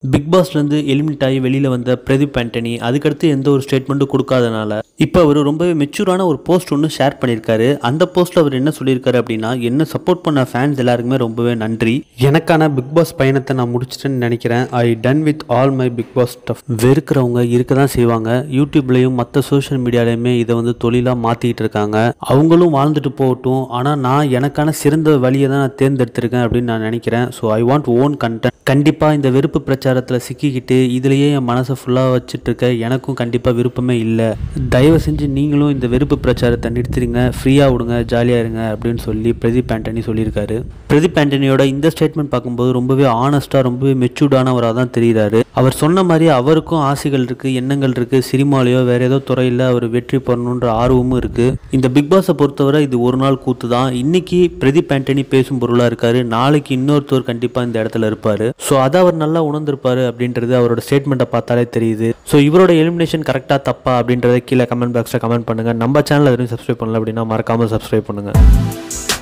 big பாஸ்லேருந்து eliminate ஆகி வெளியில் வந்த பிரதீப் ஆண்டனி அதுக்கடுத்து எந்த ஒரு ஸ்டேட்மெண்ட்டும் கொடுக்காதனால இப்போ அவர் ரொம்பவே மெச்சூரான ஒரு போஸ்ட் ஒன்று ஷேர் பண்ணியிருக்காரு அந்த போஸ்ட்டில் அவர் என்ன சொல்லியிருக்காரு அப்படின்னா என்ன சப்போர்ட் பண்ண ஃபேன்ஸ் எல்லாருக்குமே ரொம்பவே நன்றி எனக்கான பிக் பாஸ் பயணத்தை நான் முடிச்சிட்டேன்னு நினைக்கிறேன் I done with all my Bigg Boss stuff வெறுக்கிறவங்க இருக்க தான் செய்வாங்க யூடியூப்லேயும் மற்ற சோஷியல் மீடியாலையுமே இதை வந்து தொழிலாக மாற்றிக்கிட்டு இருக்காங்க அவங்களும் வாழ்ந்துட்டு போகட்டும் ஆனால் நான் எனக்கான சிறந்த வழியை தான் நான் தேர்ந்தெடுத்திருக்கேன் அப்படின்னு நான் நினைக்கிறேன் so I want own content கண்டிப்பாக இந்த வெறுப்பு பிரச்சாரத்தில் சிக்கிக்கிட்டு இதுலேயே என் மனசை ஃபுல்லாக வச்சுட்டு இருக்க எனக்கும் கண்டிப்பாக விருப்பமே இல்லை தயவு செஞ்சு நீங்களும் இந்த வெறுப்பு பிரச்சாரத்தை நிறுத்திடுங்க ஃப்ரீயாக விடுங்க ஜாலியாக இருங்க அப்படின்னு சொல்லி பிரதீப் ஆண்டனி சொல்லியிருக்காரு பிரதீப் ஆண்டனியோட இந்த ஸ்டேட்மெண்ட் பார்க்கும்போது ரொம்பவே ஆனஸ்ட்டாக ரொம்பவே மெச்சூர்டானவராக தான் தெரியுறாரு அவர் சொன்ன மாதிரி அவருக்கும் ஆசைகள் இருக்குது எண்ணங்கள் இருக்குது சினிமாலேயோ வேறு ஏதோ துறையில் அவர் வெற்றி பெறணுன்ற ஆர்வமும் இருக்குது இந்த பிக் பாஸை பொறுத்தவரை இது ஒரு நாள் கூத்து தான் இன்னைக்கு பிரதீப் ஆண்டனி பேசும் பொருளாக இருக்காரு நாளைக்கு இன்னொருத்தர் கண்டிப்பாக இந்த இடத்துல இருப்பார் ஸோ அதை அவர் நல்லா உணர்ந்திருப்பாரு அப்படின்றது அவரோட ஸ்டேட்மெண்ட்டை பார்த்தாலே தெரியுது ஸோ இவரோட எலிமினேஷன் கரெக்டாக தப்பா அப்படின்றத கீழே கமெண்ட் பாக்ஸில் கமெண்ட் பண்ணுங்கள் நம்ம சேனல் எதுவும் சப்ஸ்கிரைப் பண்ணல அப்படின்னா மறக்காமல் சப்ஸ்கிரைப் பண்ணுங்கள்